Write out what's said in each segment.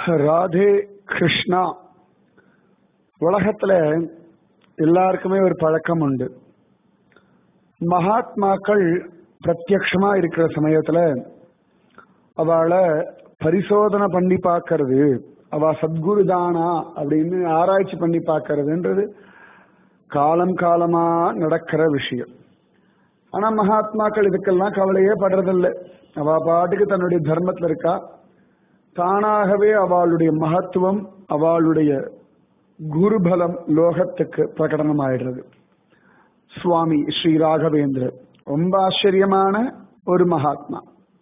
ராதே கிருஷ்ணா உலகத்துல எல்லாருக்குமே ஒரு பழக்கம் உண்டு மகாத்மாக்கள் பிரத்யக்ஷமா இருக்கிற சமயத்துல அவளை பரிசோதனை பண்ணி பார்க்கறது அவ சத்குரு தானா அப்படின்னு ஆராய்ச்சி பண்ணி பார்க்கறதுன்றது காலம் காலமா நடக்கிற விஷயம் ஆனா மகாத்மாக்கள் இதுக்கெல்லாம் கவலையே படுறதில்லை அவ பாட்டுக்கு தன்னுடைய தர்மத்துல இருக்கா தானாகவே அவளுடைய மகத்துவம் அவளுடைய குருபலம் லோகத்துக்கு பிரகடனமாயிடுறது சுவாமி ஸ்ரீ ராகவேந்திரர் ரொம்ப ஆச்சரியமான ஒரு மகாத்மா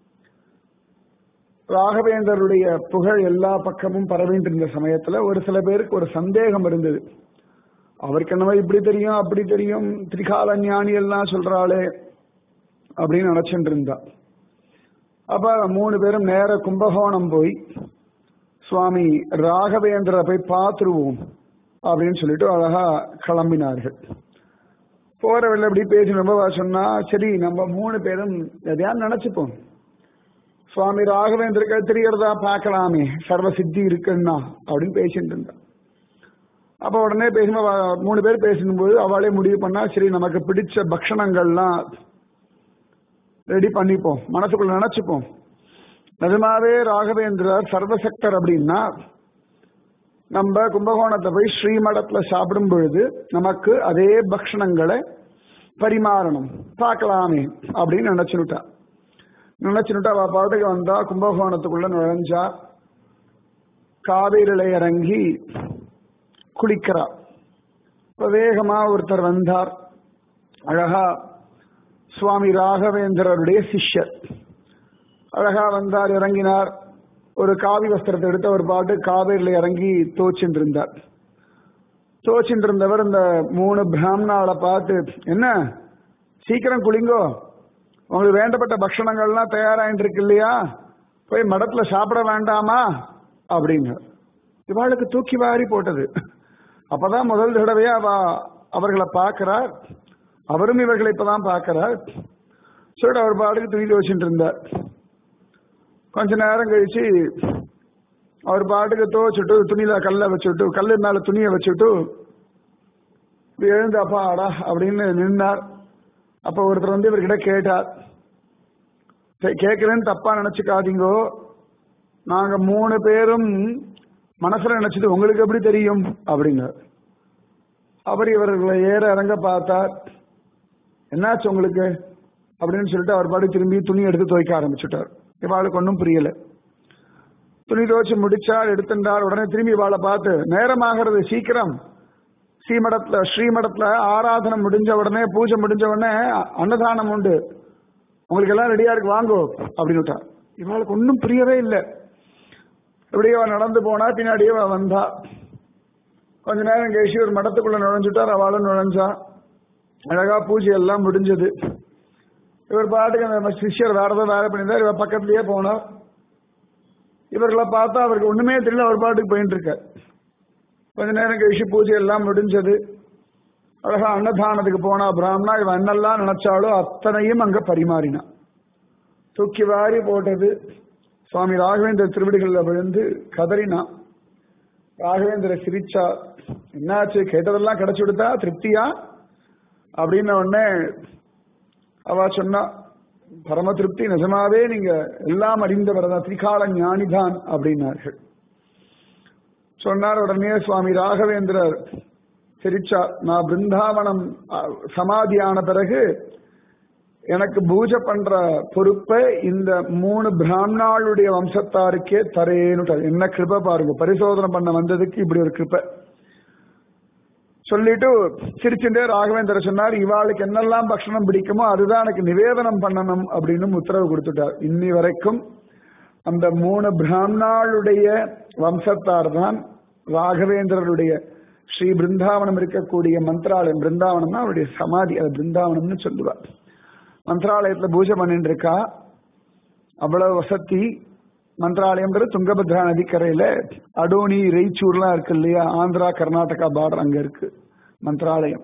ராகவேந்தருடைய புகழ் எல்லா பக்கமும் பரவிட்டு இருந்த சமயத்துல ஒரு சில பேருக்கு ஒரு சந்தேகம் இருந்தது அவருக்கு என்னவோ இப்படி தெரியும் அப்படி தெரியும் திரிகால ஞானி எல்லாம் சொல்றாளே அப்படின்னு நினைச்சுட்டு இருந்தா அப்ப மூணு பேரும் நேர கும்பகோணம் போய் சுவாமி ராகவேந்திர போய் பார்த்துருவோம் அப்படின்னு சொல்லிட்டு அழகா கிளம்பினார்கள் போற வெளில அப்படி பேசினப்ப சொன்னா சரி நம்ம மூணு பேரும் எதையா நினைச்சுப்போம் சுவாமி ராகவேந்திரக்கு தெரியறதா பார்க்கலாமே சர்வ சித்தி இருக்குன்னா அப்படின்னு பேசிட்டு இருந்தா அப்ப உடனே பேசும்போது மூணு பேர் பேசும்போது அவளே முடிவு பண்ணா சரி நமக்கு பிடிச்ச பக்ஷணங்கள்லாம் ரெடி பண்ணிப்போம் மனசுக்குள்ள நினைச்சுப்போம் நிஜமாவே ராகவேந்திரர் சர்வசக்தர் அப்படின்னா நம்ம கும்பகோணத்தை போய் ஸ்ரீமடத்துல சாப்பிடும் பொழுது நமக்கு அதே பக்ஷணங்களை பரிமாறணும் பார்க்கலாமே அப்படின்னு நினைச்சுட்டா நினைச்சுட்டா அவ பாட்டுக்கு வந்தா கும்பகோணத்துக்குள்ள நுழைஞ்சா காவிரில இறங்கி குளிக்கிறா இப்ப வேகமா ஒருத்தர் வந்தார் அழகா சுவாமி ராகவேந்திரருடைய சிஷ்யர் அழகா வந்தார் இறங்கினார் ஒரு காவி வஸ்திரத்தை எடுத்து ஒரு பாட்டு காவேரியில் இறங்கி தோச்சிட்டு இருந்தார் தோச்சிட்டு இருந்தவர் இந்த மூணு பிராமணாவை பார்த்து என்ன சீக்கிரம் குளிங்கோ உங்களுக்கு வேண்டப்பட்ட பக்ஷணங்கள்லாம் தயாராகிட்டு இருக்கு இல்லையா போய் மடத்துல சாப்பிட வேண்டாமா அப்படின்னு இவாளுக்கு தூக்கி வாரி போட்டது அப்பதான் முதல் தடவையா அவ அவர்களை பார்க்கிறார் அவரும் இவர்களை இப்பதான் பார்க்கிறார் சொல்லிட்டு அவர் பாட்டுக்கு தூக்கி வச்சுட்டு இருந்தார் கொஞ்ச நேரம் கழிச்சு அவர் பாட்டுக்கு துவச்சுட்டு துணியில கல்ல வச்சுட்டு கல்லு மேல துணியை வச்சுட்டு எழுந்து அப்பா அடா அப்படின்னு நின்னார் அப்ப ஒருத்தர் வந்து இவர்கிட்ட கேட்டார் கேட்கிறேன்னு தப்பா நினைச்சுக்காதீங்கோ நாங்க மூணு பேரும் மனசுல நினைச்சது உங்களுக்கு எப்படி தெரியும் அப்படின்னார் அவர் இவர்களை ஏற இறங்க பார்த்தார் என்னாச்சு உங்களுக்கு அப்படின்னு சொல்லிட்டு அவர் பாட்டு திரும்பி துணி எடுத்து துவைக்க ஆரம்பிச்சுட்டார் இவாளுக்கு ஒன்றும் புரியல துணி துவைச்சு முடிச்சால் எடுத்துட்டார் உடனே திரும்பி இவாளை பார்த்து நேரமாகிறது சீக்கிரம் ஸ்ரீமடத்துல ஸ்ரீமடத்துல ஆராதனை முடிஞ்ச உடனே பூஜை முடிஞ்ச உடனே அன்னதானம் உண்டு உங்களுக்கு எல்லாம் ரெடியா இருக்கு வாங்கோ அப்படின்னு விட்டா இவளுக்கு ஒன்றும் புரியவே இல்லை எப்படியே அவன் நடந்து போனா பின்னாடியே அவன் வந்தா கொஞ்ச நேரம் கழிச்சு ஒரு மடத்துக்குள்ள நுழைஞ்சுட்டார் அவளும் நுழைஞ்சா அழகா பூஜை எல்லாம் முடிஞ்சது இவர் பாட்டுக்கு அந்த சிஷ்யர் வேற ஏதோ வேலை பண்ணியிருந்தார் இவர் பக்கத்துலயே போனார் இவர்களை பார்த்தா அவருக்கு ஒண்ணுமே தெரியல அவர் பாட்டுக்கு போயிட்டு இருக்க கொஞ்ச நேரம் கழிச்சு பூஜை எல்லாம் முடிஞ்சது அழகா அன்னதானத்துக்கு போனா பிராமணா இவன் என்னெல்லாம் நினைச்சாலோ அத்தனையும் அங்க பரிமாறினான் தூக்கி வாரி போட்டது சுவாமி ராகவேந்திர திருவடிகளில் விழுந்து கதறினான் ராகவேந்திர சிரிச்சா என்னாச்சு கேட்டதெல்லாம் கிடைச்சு விடுதா திருப்தியா அப்படின்ன உடனே அவ சொன்னா பரம திருப்தி நிஜமாவே நீங்க எல்லாம் அறிந்தவர் தான் திரிகால ஞானிதான் அப்படின்னார்கள் சொன்னார் உடனே சுவாமி ராகவேந்திரர் சிரிச்சா நான் பிருந்தாவனம் சமாதியான பிறகு எனக்கு பூஜை பண்ற பொறுப்பை இந்த மூணு பிராமணாளுடைய வம்சத்தாருக்கே தரேன்னு என்ன கிருப்பை பாருங்க பரிசோதனை பண்ண வந்ததுக்கு இப்படி ஒரு கிருப்பை சொல்லிட்டு சிரிச்சுட்டே ராகவேந்திர சொன்னார் இவாளுக்கு என்னெல்லாம் பக்ஷணம் பிடிக்குமோ அதுதான் எனக்கு நிவேதனம் பண்ணணும் அப்படின்னு உத்தரவு கொடுத்துட்டார் இன்னி வரைக்கும் அந்த மூணு பிராமணாளுடைய வம்சத்தார் தான் ராகவேந்திரருடைய ஸ்ரீ பிருந்தாவனம் இருக்கக்கூடிய மந்திராலயம் பிருந்தாவனம்னா அவருடைய சமாதி அது பிருந்தாவனம்னு சொல்லுவார் மந்திராலயத்துல பூஜை பண்ணிட்டு இருக்கா அவ்வளவு வசதி மந்திராலயம்ன்றது துங்கபத்ரா நதிக்கரையில அடோனி ரெய்ச்சூர்லாம் இருக்கு இல்லையா ஆந்திரா கர்நாடகா பார்டர் அங்க இருக்கு மந்திராலயம்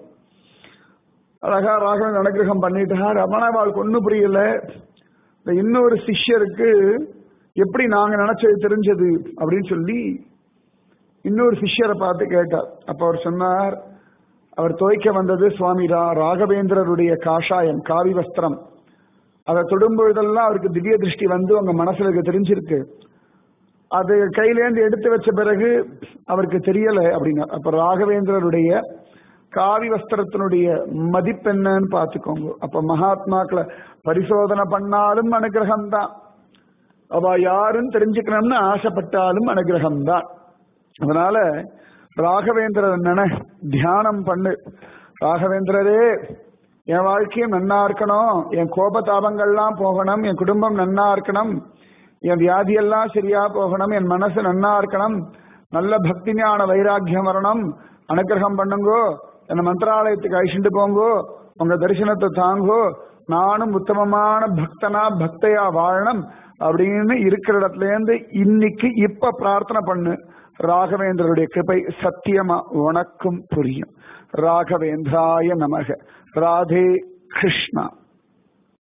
அழகா ராகவன் அனுகிரகம் பண்ணிட்டார் ரமணாவாளுக்கு ஒன்றும் புரியல இந்த இன்னொரு சிஷ்யருக்கு எப்படி நாங்க நினைச்சது தெரிஞ்சது அப்படின்னு சொல்லி இன்னொரு சிஷ்யரை பார்த்து கேட்டார் அப்ப அவர் சொன்னார் அவர் துவைக்க வந்தது சுவாமி ரா ராகவேந்திரருடைய காஷாயம் காவி வஸ்திரம் அதை தொடும்பொழுதெல்லாம் அவருக்கு திவ்ய திருஷ்டி வந்து உங்க மனசுல இருக்க தெரிஞ்சிருக்கு அது கையிலேந்து எடுத்து வச்ச பிறகு அவருக்கு தெரியல அப்படின்னா அப்ப ராகவேந்திரருடைய காவி வஸ்திரத்தினுடைய மதிப்பென்னன்னு பார்த்துக்கோங்க அப்ப மகாத்மாக்களை பரிசோதனை பண்ணாலும் அனுகிரகம் தான் அவ யாருன்னு தெரிஞ்சுக்கணும்னு ஆசைப்பட்டாலும் அனுகிரகம் தான் அதனால ராகவேந்திரர் நினை தியானம் பண்ணு ராகவேந்திரரே என் வாழ்க்கையும் நன்னா இருக்கணும் என் கோபதாபங்கள்லாம் போகணும் என் குடும்பம் நன்னா இருக்கணும் என் வியாதியெல்லாம் சரியா போகணும் என் மனசு நன்னா இருக்கணும் நல்ல பக்தி ஞான வைராக்கியம் வரணும் அனுகிரகம் பண்ணுங்கோ என்ன மந்திராலயத்துக்கு அழிச்சுட்டு போங்கோ உங்க தரிசனத்தை தாங்கோ நானும் உத்தமமான பக்தனா பக்தையா வாழணும் அப்படின்னு இருக்கிற இடத்துல இருந்து இன்னைக்கு இப்ப பிரார்த்தனை பண்ணு ராகவேந்திரருடைய கிருபை சத்தியமா உனக்கும் புரியும் ராகவேந்திராய நமக ராதே கிருஷ்ணா